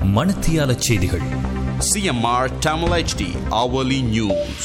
மணத்தியால செய்திகள் CMR Tamil HD hourly news.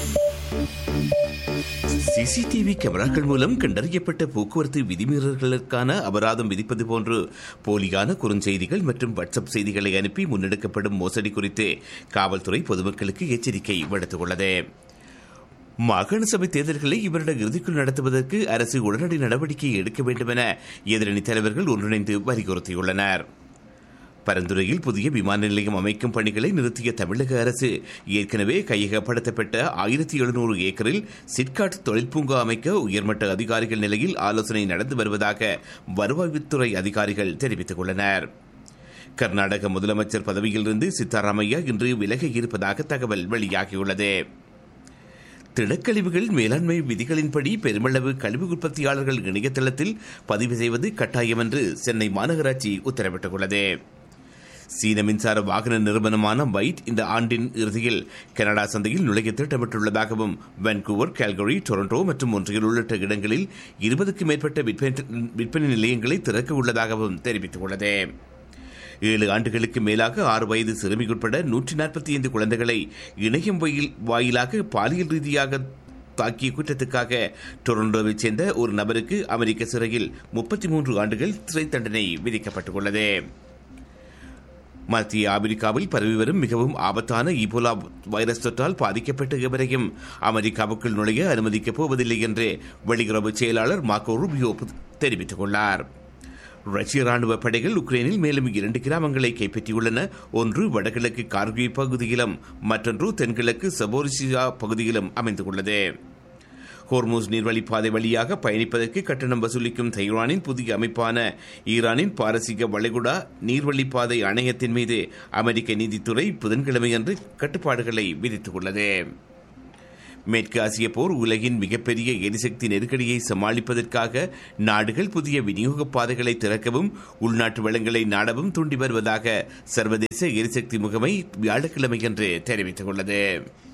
CCTV கேமராக்கள் மூலம் கண்டறியப்பட்ட போக்குவரத்து விதிமீறல்களுக்கான அபராதம் விதிப்பது போன்று போலியான குறுஞ்செய்திகள் மற்றும் வாட்ஸ்அப் செய்திகளை அனுப்பி முன்னெடுக்கப்படும் மோசடி குறித்து காவல்துறை பொதுமக்களுக்கு எச்சரிக்கை விடுத்துள்ளது மாகாண சபை தேர்தல்களை இவருட இறுதிக்குள் நடத்துவதற்கு அரசு உடனடி நடவடிக்கை எடுக்க வேண்டும் என எதிரணி தலைவர்கள் ஒன்றிணைந்து வலியுறுத்தியுள்ளனர் பரந்துரையில் புதிய விமான நிலையம் அமைக்கும் பணிகளை நிறுத்திய தமிழக அரசு ஏற்கனவே கையகப்படுத்தப்பட்ட ஆயிரத்தி எழுநூறு ஏக்கரில் சிட்காட் தொழில் பூங்கா அமைக்க உயர்மட்ட அதிகாரிகள் நிலையில் ஆலோசனை நடந்து வருவதாக வருவாய்த்துறை அதிகாரிகள் தெரிவித்துள்ளனர் கர்நாடக முதலமைச்சர் பதவியிலிருந்து சித்தாராமையா இன்று விலக இருப்பதாக தகவல் வெளியாகியுள்ளது திடக்கழிவுகள் மேலாண்மை விதிகளின்படி பெருமளவு கழிவு உற்பத்தியாளர்கள் இணையதளத்தில் பதிவு செய்வது கட்டாயம் என்று சென்னை மாநகராட்சி உத்தரவிட்டுள்ளது சீன மின்சார வாகன நிறுவனமான வைட் இந்த ஆண்டின் இறுதியில் கனடா சந்தையில் நுழைய திட்டமிட்டுள்ளதாகவும் வான்கூவர் கால்கரி டொரண்டோ மற்றும் ஒன்றியல் உள்ளிட்ட இடங்களில் இருபதுக்கும் மேற்பட்ட விற்பனை நிலையங்களை திறக்க உள்ளதாகவும் தெரிவித்துள்ளது ஏழு ஆண்டுகளுக்கு மேலாக ஆறு வயது சிறுமி உட்பட நூற்றி நாற்பத்தி ஐந்து குழந்தைகளை இணையம் வாயிலாக பாலியல் ரீதியாக தாக்கிய குற்றத்துக்காக டொரண்டோவைச் சேர்ந்த ஒரு நபருக்கு அமெரிக்க சிறையில் முப்பத்தி மூன்று ஆண்டுகள் சிறை தண்டனை விதிக்கப்பட்டுள்ளது மத்திய ஆப்பிரிக்காவில் பரவி வரும் மிகவும் ஆபத்தான ஈபோலா வைரஸ் தொற்றால் பாதிக்கப்பட்ட எவரையும் அமெரிக்காவுக்குள் நுழைய அனுமதிக்கப் போவதில்லை என்று வெளியுறவு செயலாளர் மார்க்கோ ரூபியோ தெரிவித்துள்ளார் ரஷ்ய ராணுவ படைகள் உக்ரைனில் மேலும் இரண்டு கிராமங்களை கைப்பற்றியுள்ளன ஒன்று வடகிழக்கு கார்கி பகுதியிலும் மற்றொன்று தென்கிழக்கு சபோரிசியா பகுதியிலும் அமைந்துள்ளது ஹோர்மூஸ் நீர்வழிப்பாதை வழியாக பயணிப்பதற்கு கட்டணம் வசூலிக்கும் தைவானின் புதிய அமைப்பான ஈரானின் பாரசீக வளைகுடா நீர்வழிப்பாதை அணையத்தின் மீது அமெரிக்க நீதித்துறை புதன்கிழமையன்று கட்டுப்பாடுகளை விதித்துள்ளது மேற்கு ஆசிய போர் உலகின் மிகப்பெரிய எரிசக்தி நெருக்கடியை சமாளிப்பதற்காக நாடுகள் புதிய விநியோக பாதைகளை திறக்கவும் உள்நாட்டு வளங்களை நாடவும் தூண்டி வருவதாக சர்வதேச எரிசக்தி முகமை வியாழக்கிழமையன்று தெரிவித்துள்ளது